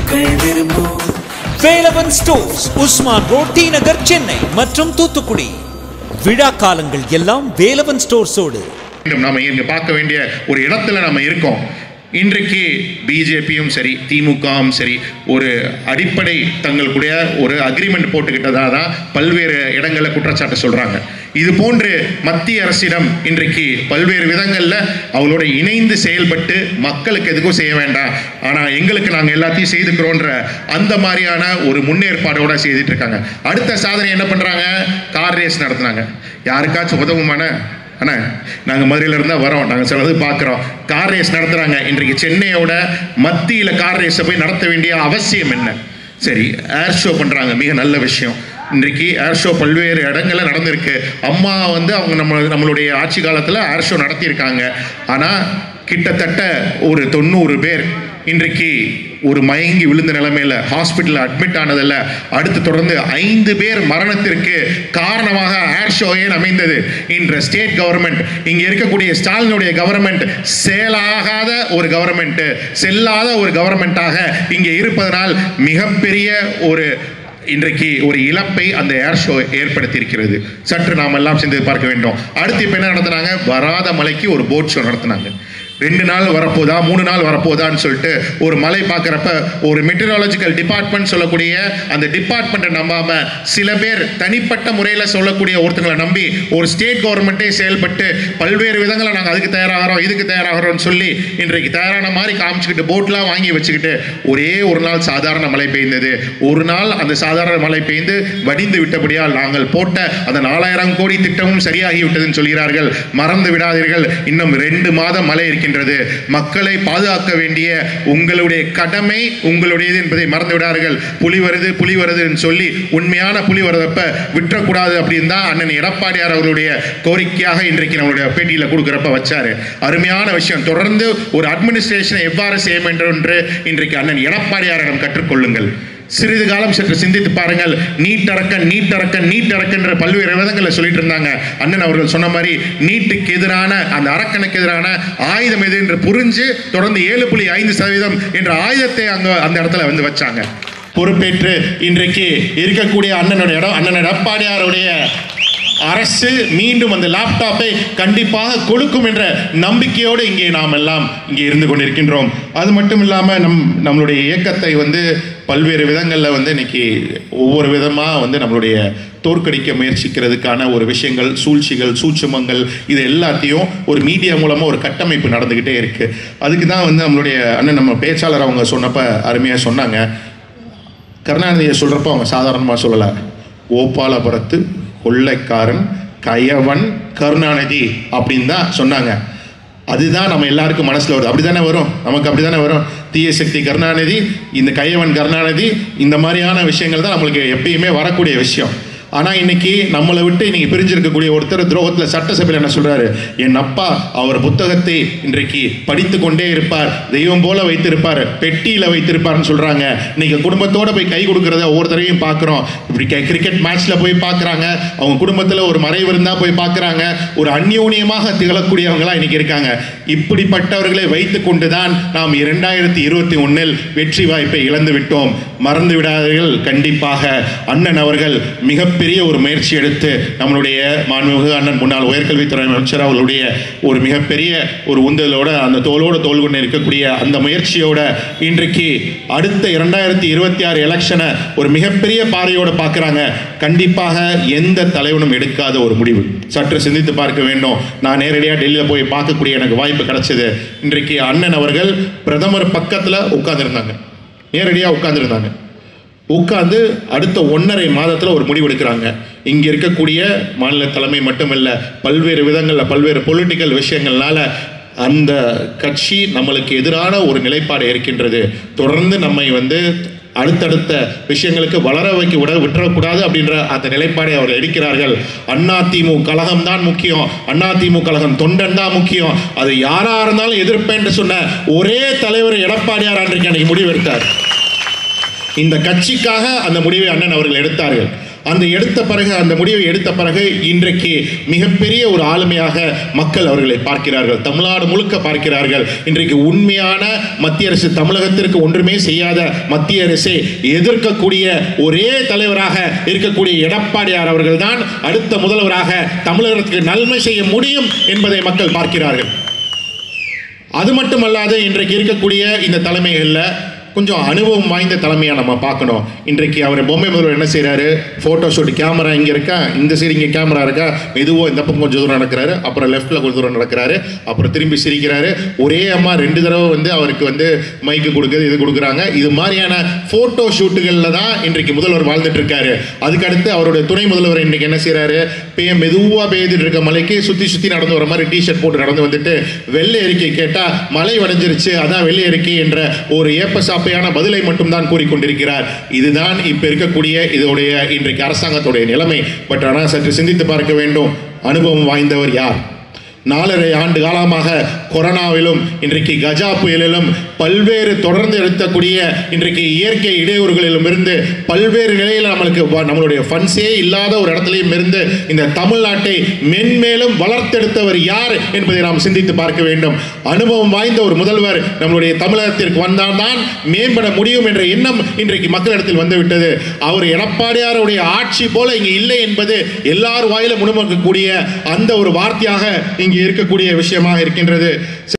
மக்கள் விரும்பும் Velavan stores Usman road T Nagar Chennai மற்றும் தூத்துக்குடி விழா காலங்கள் எல்லாம் வேலவன் ஸ்டோர்ஸோடு மீண்டும் நாம இங்க பார்க்க வேண்டிய ஒரு இடத்துல நம்ம இருக்கோம் இன்றைக்கு பிஜேபியும் சரி திமுகவும் சரி ஒரு அடிப்படை தங்களுடைய ஒரு அக்ரிமெண்ட் போட்டுக்கிட்டதா தான் பல்வேறு இடங்களில் குற்றச்சாட்டு சொல்றாங்க இது போன்று மத்திய அரசிடம் இன்றைக்கு பல்வேறு விதங்களில் அவங்களோட இணைந்து செயல்பட்டு மக்களுக்கு எதுக்கும் செய்ய வேண்டாம் ஆனால் எங்களுக்கு நாங்கள் எல்லாத்தையும் செய்துக்கிறோன்ற அந்த மாதிரியான ஒரு முன்னேற்பாடோட செய்துட்டு இருக்காங்க அடுத்த சாதனை என்ன பண்றாங்க கார் ரேஸ் நடத்துனாங்க யாருக்காச்சும் உதவுமான அண்ணா நாங்கள் மதுரையில இருந்தா வரோம் நாங்கள் சிலது பார்க்குறோம் கார் ரேஸ் நடத்துகிறாங்க இன்றைக்கு சென்னையோட மத்தியில் கார் ரேஸை போய் நடத்த வேண்டிய அவசியம் என்ன சரி ஏர் ஷோ பண்ணுறாங்க மிக நல்ல விஷயம் இன்றைக்கு ஏர் ஷோ பல்வேறு இடங்கள்ல நடந்திருக்கு அம்மா வந்து அவங்க நம்ம நம்மளுடைய ஆட்சி காலத்தில் ஏர் ஷோ நடத்தியிருக்காங்க ஆனால் கிட்டத்தட்ட ஒரு தொண்ணூறு பேர் இன்றைக்கு ஒரு மயங்கி விழுந்த நிலைமையில ஹாஸ்பிட்டலில் அட்மிட் ஆனதில்ல அடுத்து தொடர்ந்து ஐந்து பேர் மரணத்திற்கு காரணமாக ஏர் ஷோ ஏன் அமைந்தது இன்ற ஸ்டேட் கவர்மெண்ட் இங்க இருக்கக்கூடிய ஸ்டாலினுடைய கவர்மெண்ட் செயலாகாத ஒரு கவர்மெண்ட் செல்லாத ஒரு கவர்மெண்ட்டாக இங்கே இருப்பதனால் மிகப்பெரிய ஒரு இன்றைக்கு ஒரு இழப்பை அந்த ஏர் ஷோ ஏற்படுத்தியிருக்கிறது சற்று நாம் எல்லாம் சிந்தித்து பார்க்க வேண்டும் அடுத்து இப்போ என்ன நடத்துனாங்க வராத மலைக்கு ஒரு போட் ஷோ நடத்துனாங்க ரெண்டு நாள் வரப்போதா மூணு நாள் வரப்போதான்னு சொல்லிட்டு ஒரு மலை பார்க்குறப்ப ஒரு மெட்டீரியாலஜிக்கல் டிபார்ட்மெண்ட் சொல்லக்கூடிய அந்த டிபார்ட்மெண்ட்டை நம்பாம சில பேர் தனிப்பட்ட முறையில் சொல்லக்கூடிய ஒருத்தங்களை நம்பி ஒரு ஸ்டேட் கவர்மெண்ட்டே செயல்பட்டு பல்வேறு விதங்களை நாங்கள் அதுக்கு தயாராகிறோம் இதுக்கு தயாராகிறோம்னு சொல்லி இன்றைக்கு தயாரான மாதிரி காமிச்சுக்கிட்டு போட்லாம் வாங்கி வச்சுக்கிட்டு ஒரே ஒரு நாள் சாதாரண மழை பெய்ந்தது ஒரு நாள் அந்த சாதாரண மழை பெய்ந்து வடிந்து விட்டபடியால் நாங்கள் போட்ட அந்த நாலாயிரம் கோடி திட்டமும் சரியாகி விட்டதுன்னு சொல்கிறார்கள் மறந்து விடாதீர்கள் இன்னும் ரெண்டு மாதம் மழை இருக்கின்றது மக்களை பாதுகாக்க வேண்டிய உங்களுடைய கடமை உங்களுடையது என்பதை மறந்து விடார்கள் புலி வருது புலி வருதுன்னு சொல்லி உண்மையான புலி வரதப்ப விட்டுறக்கூடாது அப்படின்னு தான் அண்ணன் எடப்பாடியார் அவர்களுடைய கோரிக்கையாக இன்றைக்கு நம்மளுடைய பேட்டியில் கொடுக்குறப்ப வச்சாரு அருமையான விஷயம் தொடர்ந்து ஒரு அட்மினிஸ்ட்ரேஷனை எவ்வாறு செய்ய வேண்டும் என்று இன்றைக்கு அண்ணன் எடப்பாடியாரிடம் கற்றுக்கொள்ளுங்கள் சிறிது காலம் சற்று சிந்தித்து பாருங்கள் நீட்டறக்கன் நீட்டறக்கன் நீட்டறக்கன்ற பல்வேறு விதங்களில் சொல்லிட்டு இருந்தாங்க அண்ணன் அவர்கள் சொன்ன மாதிரி நீட்டுக்கு எதிரான அந்த அரக்கனுக்கு எதிரான ஆயுதம் எது என்று புரிஞ்சு தொடர்ந்து ஏழு புள்ளி ஐந்து சதவீதம் என்ற ஆயுதத்தை அங்க அந்த இடத்துல வந்து வச்சாங்க பொறுப்பேற்று இன்றைக்கு இருக்கக்கூடிய அண்ணனுடைய இடம் அண்ணன் எடப்பாடியாருடைய அரசு மீண்டும் அந்த லேப்டாப்பை கண்டிப்பாக கொடுக்கும் என்ற நம்பிக்கையோடு இங்கே நாம் எல்லாம் இங்கே இருந்து கொண்டிருக்கின்றோம் அது மட்டும் இல்லாமல் நம் நம்மளுடைய இயக்கத்தை வந்து பல்வேறு விதங்களில் வந்து இன்னைக்கு ஒவ்வொரு விதமாக வந்து நம்மளுடைய தோற்கடிக்க முயற்சிக்கிறதுக்கான ஒரு விஷயங்கள் சூழ்ச்சிகள் சூட்சுமங்கள் இது எல்லாத்தையும் ஒரு மீடியா மூலமாக ஒரு கட்டமைப்பு நடந்துக்கிட்டே இருக்கு அதுக்கு தான் வந்து நம்மளுடைய அண்ணன் நம்ம பேச்சாளர் அவங்க சொன்னப்ப அருமையாக சொன்னாங்க கருணாநிதியை சொல்கிறப்ப அவங்க சாதாரணமாக சொல்லலை கோபாலபுரத்து கொள்ளைக்காரன் கயவன் கருணாநிதி அப்படின்னு தான் சொன்னாங்க அதுதான் நம்ம எல்லாருக்கும் மனசில் வருது அப்படி தானே வரும் நமக்கு அப்படி தானே வரும் தீய சக்தி கருணாநிதி இந்த கையவன் கருணாநிதி இந்த மாதிரியான விஷயங்கள் தான் நம்மளுக்கு எப்பயுமே வரக்கூடிய விஷயம் ஆனால் இன்னைக்கு நம்மளை விட்டு இன்னைக்கு பிரிஞ்சிருக்கக்கூடிய ஒருத்தர் துரோகத்தில் சட்டசபையில் என்ன சொல்றாரு என் அப்பா அவர் புத்தகத்தை இன்றைக்கு படித்து கொண்டே இருப்பார் தெய்வம் போல வைத்திருப்பார் பெட்டியில் வைத்திருப்பார்னு சொல்றாங்க இன்னைக்கு குடும்பத்தோட போய் கை கொடுக்கறத ஒவ்வொருத்தரையும் பார்க்குறோம் இப்படி கிரிக்கெட் மேட்ச்ல போய் பார்க்குறாங்க அவங்க குடும்பத்தில் ஒரு மறைவு இருந்தா போய் பார்க்குறாங்க ஒரு அந்யோன்யமாக திகழக்கூடியவங்களா இன்னைக்கு இருக்காங்க இப்படிப்பட்டவர்களை வைத்து கொண்டுதான் நாம் இரண்டாயிரத்தி இருபத்தி ஒன்னில் வெற்றி வாய்ப்பை இழந்து விட்டோம் மறந்து விடாதீர்கள் கண்டிப்பாக அண்ணன் அவர்கள் மிகப்பெரிய ஒரு முயற்சி எடுத்து நம்மளுடைய மாண்புமிகு அண்ணன் முன்னாள் உயர்கல்வித்துறை அமைச்சர் அவர்களுடைய ஒரு மிகப்பெரிய ஒரு உந்தலோட அந்த தோளோடு தோல் கொண்டு இருக்கக்கூடிய அந்த முயற்சியோட இன்றைக்கு அடுத்த இரண்டாயிரத்தி இருபத்தி ஆறு எலெக்ஷனை ஒரு மிகப்பெரிய பார்வையோட பார்க்குறாங்க கண்டிப்பாக எந்த தலைவனும் எடுக்காத ஒரு முடிவு சற்று சிந்தித்து பார்க்க வேண்டும் நான் நேரடியாக டெல்லியில் போய் பார்க்கக்கூடிய எனக்கு வாய்ப்பு கிடைச்சது இன்றைக்கு அண்ணன் அவர்கள் பிரதமர் பக்கத்தில் உட்கார்ந்திருந்தாங்க நேரடியாக உட்கார்ந்திருந்தாங்க உட்கார்ந்து அடுத்த ஒன்றரை மாதத்தில் ஒரு முடிவு எடுக்கிறாங்க இங்கே இருக்கக்கூடிய மாநில தலைமை மட்டுமல்ல பல்வேறு விதங்களில் பல்வேறு பொலிட்டிக்கல் விஷயங்கள்னால அந்த கட்சி நம்மளுக்கு எதிரான ஒரு நிலைப்பாடு இருக்கின்றது தொடர்ந்து நம்மை வந்து அடுத்தடுத்த விஷயங்களுக்கு வளர வைக்க விட விட்டுறக்கூடாது அப்படின்ற அந்த நிலைப்பாடை அவர் எடுக்கிறார்கள் அதிமுக கழகம் தான் முக்கியம் அதிமுக கழகம் தொண்டன் தான் முக்கியம் அது யாரா இருந்தாலும் எதிர்ப்பேன் என்று சொன்ன ஒரே தலைவர் எடப்பாடியார் அன்றைக்கு அன்னைக்கு முடிவெடுத்தார் இந்த கட்சிக்காக அந்த முடிவை அண்ணன் அவர்கள் எடுத்தார்கள் அந்த எடுத்த பிறகு அந்த முடிவை எடுத்த பிறகு இன்றைக்கு மிகப்பெரிய ஒரு ஆளுமையாக மக்கள் அவர்களை பார்க்கிறார்கள் தமிழ்நாடு முழுக்க பார்க்கிறார்கள் இன்றைக்கு உண்மையான மத்திய அரசு தமிழகத்திற்கு ஒன்றுமே செய்யாத மத்திய அரசை எதிர்க்கக்கூடிய ஒரே தலைவராக இருக்கக்கூடிய எடப்பாடியார் அவர்கள்தான் அடுத்த முதல்வராக தமிழகத்துக்கு நன்மை செய்ய முடியும் என்பதை மக்கள் பார்க்கிறார்கள் அது மட்டுமல்லாது இன்றைக்கு இருக்கக்கூடிய இந்த தலைமைகளில் கொஞ்சம் அனுபவம் வாய்ந்த தலைமையாக நம்ம பார்க்கணும் இன்றைக்கு அவர் பொம்மை முதல்வர் என்ன செய்கிறாரு ஃபோட்டோ ஷூட் கேமரா இங்கே இருக்கா இந்த சைடு இங்கே கேமரா இருக்கா மெதுவாக இந்த பக்கம் கொஞ்சம் தூரம் நடக்கிறாரு அப்புறம் லெஃப்ட்டில் கொஞ்சம் தூரம் நடக்கிறாரு அப்புறம் திரும்பி சிரிக்கிறாரு ஒரே அம்மா ரெண்டு தடவை வந்து அவருக்கு வந்து மைக்கு கொடுக்குறது இது கொடுக்குறாங்க இது மாதிரியான ஃபோட்டோ ஷூட்டுகளில் தான் இன்றைக்கு முதல்வர் வாழ்ந்துட்டு இருக்காரு அதுக்கு அடுத்து அவருடைய துணை முதல்வர் இன்றைக்கு என்ன செய்கிறாரு பெய்ய மெதுவாக பெய்துட்டு இருக்க மலைக்கு சுற்றி சுற்றி நடந்து வர மாதிரி டிஷர்ட் போட்டு நடந்து வந்துட்டு வெள்ளை அறிக்கை கேட்டால் மழை வடைஞ்சிருச்சு அதான் வெள்ளை அறிக்கை என்ற ஒரு ஏப்ப சாப்பையான பதிலை மட்டும்தான் கூறிக்கொண்டிருக்கிறார் இதுதான் இப்போ இருக்கக்கூடிய இதோடைய இன்றைக்கு அரசாங்கத்துடைய நிலைமை பட் ஆனால் சற்று சிந்தித்து பார்க்க வேண்டும் அனுபவம் வாய்ந்தவர் யார் நாலரை ஆண்டு காலமாக கொரோனாவிலும் இன்றைக்கு கஜா புயலிலும் பல்வேறு தொடர்ந்து எடுத்தக்கூடிய இன்றைக்கு இயற்கை இடையூறுகளிலும் இருந்து பல்வேறு நிலையில் நம்மளுக்கு வ- நம்மளுடைய ஃபண்ட்ஸே இல்லாத ஒரு இடத்துலையும் இருந்து இந்த தமிழ்நாட்டை மென்மேலும் வளர்த்தெடுத்தவர் யார் என்பதை நாம் சிந்தித்து பார்க்க வேண்டும் அனுபவம் வாய்ந்த ஒரு முதல்வர் நம்மளுடைய தமிழகத்திற்கு வந்தால்தான் மேம்பட முடியும் என்ற எண்ணம் இன்றைக்கு மக்களிடத்தில் வந்துவிட்டது அவர் எடப்பாடியாருடைய ஆட்சி போல இங்கே இல்லை என்பது எல்லார் வாயிலும் முன்மொழிக்கக்கூடிய அந்த ஒரு வார்த்தையாக இங்கே இருக்கக்கூடிய விஷயமாக இருக்கின்றது